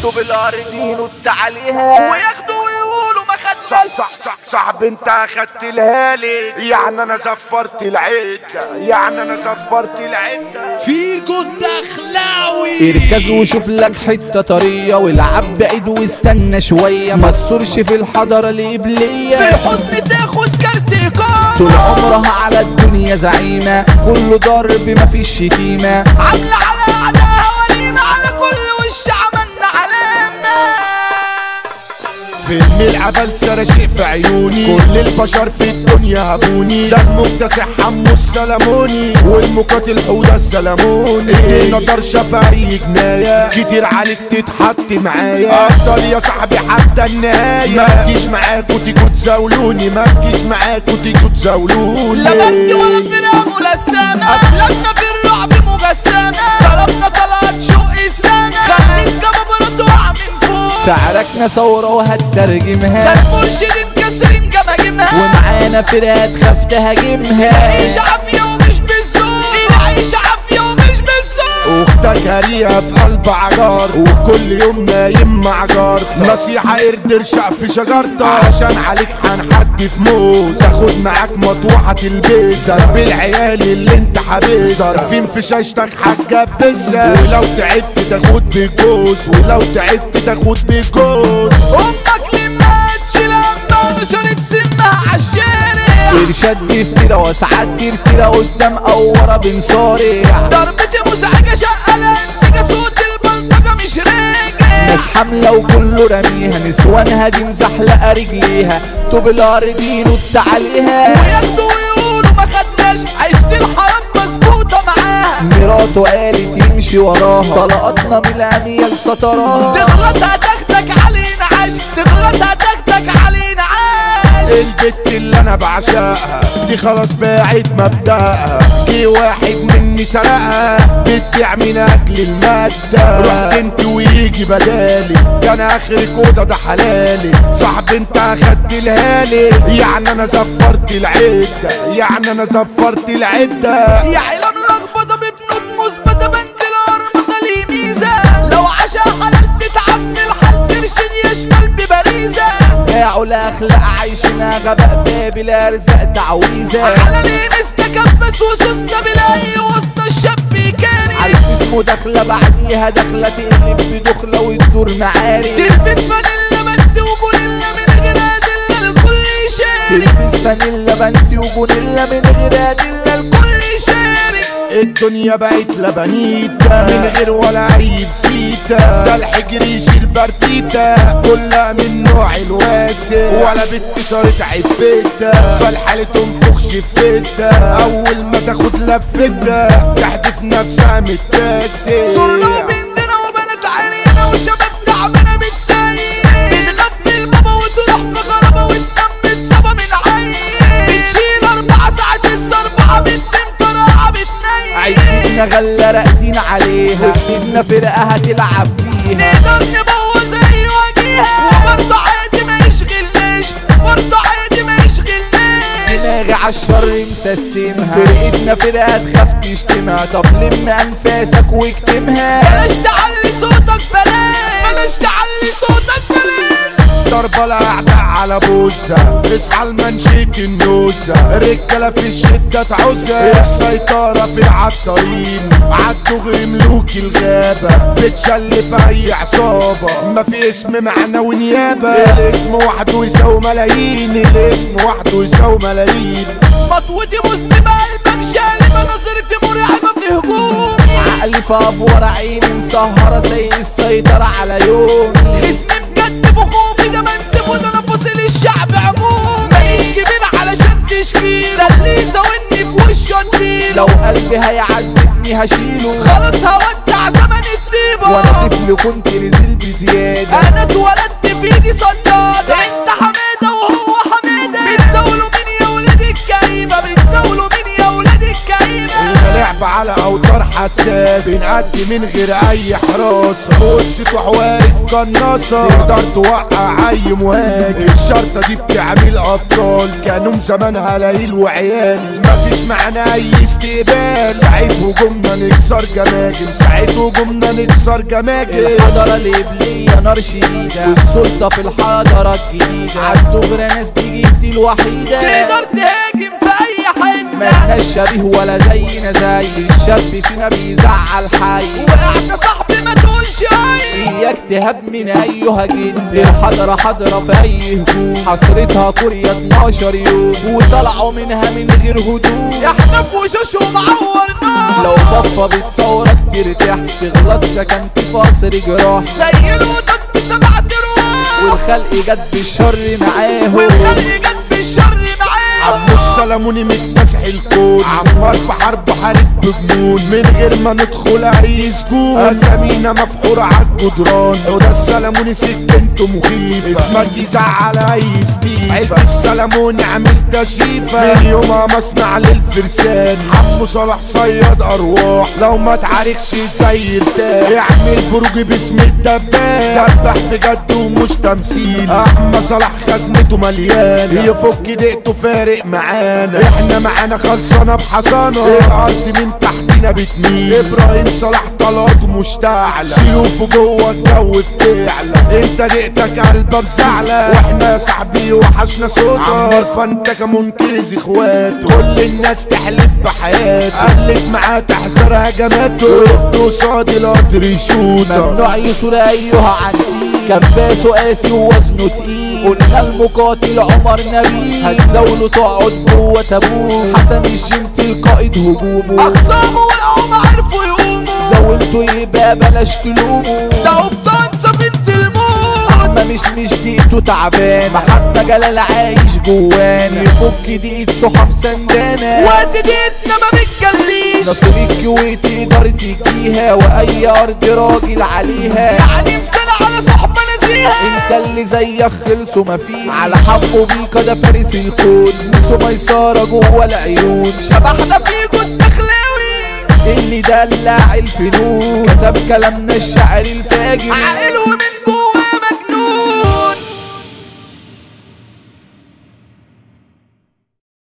طوب الارضين عليها وياخدوا ويقولوا ما صح خدناش صح صح صاحب انت اخدت الهالي يعني انا زفرت العدة يعني انا زفرت العدة فيجو الدخلاوي اركز وشوف لك حتة طرية والعب بعيد واستنى شوية ما تصورش في الحضرة في القبلية الحزن تاخد كارت اقامة طول عمرها على الدنيا زعيمة كله ضرب مفيش شتيمة عاملة على اعداء ولينا على كل وش عملنا علامة فيلم العبل سرشق في عيوني كل البشر في الدنيا هبوني ده المكتسح حمو السلموني والمقاتل حوده السلموني ادينا طرشة في اي جناية كتير عليك تتحط معايا افضل يا صاحبي حتى النهاية ما تجيش معاكوا تيجوا تزاولوني ما تجيش معاكوا تيجوا تزاولوني لا برد ولا فرقة ملسمة أفلامنا في الرعب مجسمة ضربنا طلعت شوق السما خليك جبابرة تقع من فوق شعركنا ثورة ده وهترجمها المرشدين كسرين جماجمها ومعانا فرقة تخاف تهاجمها العيش عافية ومش بالذوق العيش عافية ومش بالذوق اختك هريها في قلب عجار وكل يوم نايم مع جارتك نصيحة اردر شق في شجرتك عشان عليك هنحدي في موز تاخد معاك مطوحة تلبس ذنب العيال اللي انت حابسها صارفين في شاشتك هتجبسها ولو تعبت تاخد بالجوز ولو تعبت تاخد بالجوز أمك لما لما نشرت سمها عالشارع ارشاد افترا وساعات ترترا قدام او ورا بنصارع ضربتي مزعجة شقلة انسجة صوت البلطجة مش راجع ناس حاملة وكله رميها نسوانها دي مزحلقة رجليها طوب الارضين وبتاع عليها وياخدوا ويقولوا ما خدناش عيشة الحرام مظبوطة معاها مراته قالت يمشي وراها طلقتنا من الاميال سطراها تغلط هتاخدك علينا عاش تغلط هتاخدك علينا عاش البت اللي انا بعشقها دي خلاص باعت مبدأها جه واحد مني سرقها بتبيع من اجل المادة رحت انت ويجي بدالي كان اخرك اوضه ده حلالي صاحب انت اخدت الهالي يعني انا زفرت العدة يعني انا زفرت العدة يا عيلة ملخبطة ببنود مثبتة بند الأرمطة ليه ميزة لو عشا حلال تتعب في الحال ترشد يشمل ببريزة باعوا الاخلاق عايشنا غباء بابي لا رزق تعويذة على ليه نستكبس وسوسنا بلاقي وسط الشاب كاري عارف اسمه داخلة بعديها داخلة تقلب بدخلة وتدور معاري تلبس فانيلا بنت وجوريلا من غير أدلة الكل يشارك تلبس فانيلا بنتي وجونيلا من غير ادلة الكل يشارك الدنيا بقت لبنيتة من غير ولا اي بسيتة ده الحجر يشيل برديتة كلها من نوع الواسع ولا بنت صارت عفتة فالحالة تنفخ شفتة اول ما تاخد لفتة تحدف نفسها متاسع صرنا وبنتنا وبنات عينينا وشباب تعبانة بتسيح بنغفل بابا وتروح في غرابة وتنام متصابة من عين بتشيل أربع ساعات السربعة بنت مطرقعة بتنيم عايزيننا غلة راقدين عليها وفينا فرقة هتلعب بيها نقدر نبوظ أي وجيهة وبرضه عادي ما يشغلناش برضه عادي ما يشغلناش دماغي عالشر مسستمها فرقتنا فرقة تخاف تشتمها طب لم انفاسك واكتمها بلاش تعلي صوتك بلاش بلاش تعلي صوتك بلاش ضربة الأعداء على بوزة اصحى المنشيك النوزة الرجالة في الشدة تعوزة السيطرة في العطارين عالدغري ملوك الغابة بتشل في أي عصابة ما في اسم معنى ونيابة الاسم وحده يساوي ملايين الاسم وحده يساوي ملايين مطوتي مسلمة قلبك شالبة نظرتي مرعبة في هجومي عقلي في افور عيني مسهرة زي السيطرة على يومي اسمي بجد في خوفي ده منسف وده انا فاصل الشعب عمومي ماليش كبير علشان تشكيل ده اللي يزاولني في وشه اديله لو قلبي هيعذبني هشيله خلاص هودع زمن الطيبة وانا طفل كنت نزل بزيادة انا اتولدت في ايدي صدادة انت حمادة وهو حمادة بتزاولوا مين يا ولاد الكئيبة بتزاولوا مين يا ولاد الكئيبة لعب على اوتار حساس بنأدي من غير اي حراسة بص تروح واقف قناصة تقدر توقع اي مهاجم الشرطة دي بتعمل ابطال كانوا زمان هلايل وعيال مفيش معانا اي استقبال ساعة هجومنا نكسر جماجم ساعة هجومنا نكسر جماجم الحضرة الإبلية نار شديدة والسلطة في الحضارة الجديدة عالدغرة ناس دي جدي الوحيدة تقدر تهاجم في اي حته مالناش شبيه ولا زينا زي الشاب فينا بيزعل حي وقعت صاحبي ما تقولش اي اياك تهاب من ايها جد الحضرة حضرة في اي هجوم حصرتها كوريا 12 يوم وطلعوا منها من غير هدوم احنا في وشوشهم عورناه لو ضفة بتصورك ترتاح تغلط سكنت في قصر جراح زي القطط بسبعة رواح والخلق جت بالشر معاهم والخلق جت بالشر معاه عمو السلموني مكتسح الكون عمار في حرب حارب بجنون من غير ما ندخل اي سجون اسامينا مفحورة عالجدران حوده السلموني سكنته مخيفة اسمك يزعل اي ستيف عيلة السلموني عامل تشريفة من يومها مصنع للفرسان عمو صلاح صياد ارواح لو ما تعاركش زي ارتاح اعمل بروج باسم الدباب دبح بجد ومش تمثيل احمد صلاح خزنته مليانة يفك دقته فارق معانا احنا معانا خلصانة بحصانة الارض من تحتنا بتميل ابراهيم صلاح طلاته مشتعلة سيوفه جوه الجو بتعلى انت دقتك قلبه بزعلة واحنا يا صاحبي وحشنا صوتك عمال فانت منقذ اخواته كل الناس تحلف بحياته قلت معاه تحذر هجماته وقفت قصاد القطر يشوطك ممنوع يصور ايها عني كباسه قاسي ووزنه تقيل قلنا المقاتل عمر نبيل هتزاوله تقعد جوه تابوت حسن الجنت القائد هجومه اخصامه وقعوا ما عرفوا يقوموا زاولته يبقى بلاش تلومه ده قبطان سفينة الموت ما مش مش دقيقته تعبان محمد جلال عايش جواني يفك دقيقة صحاب سندانة وقت ديتنا ما بتجليش نصيب الكويت تقدر تجيها واي ارض راجل عليها يعني مثال على صحبة نزيهة انت اللي زيك خلصوا مفيش على حقه بيكا ده فارس الكون نصه ميسارة جوه العيون شبحنا فيكوا الدخلاوي اللي دلع الفنون كتب كلامنا الشعر الفاجر عاقل ومن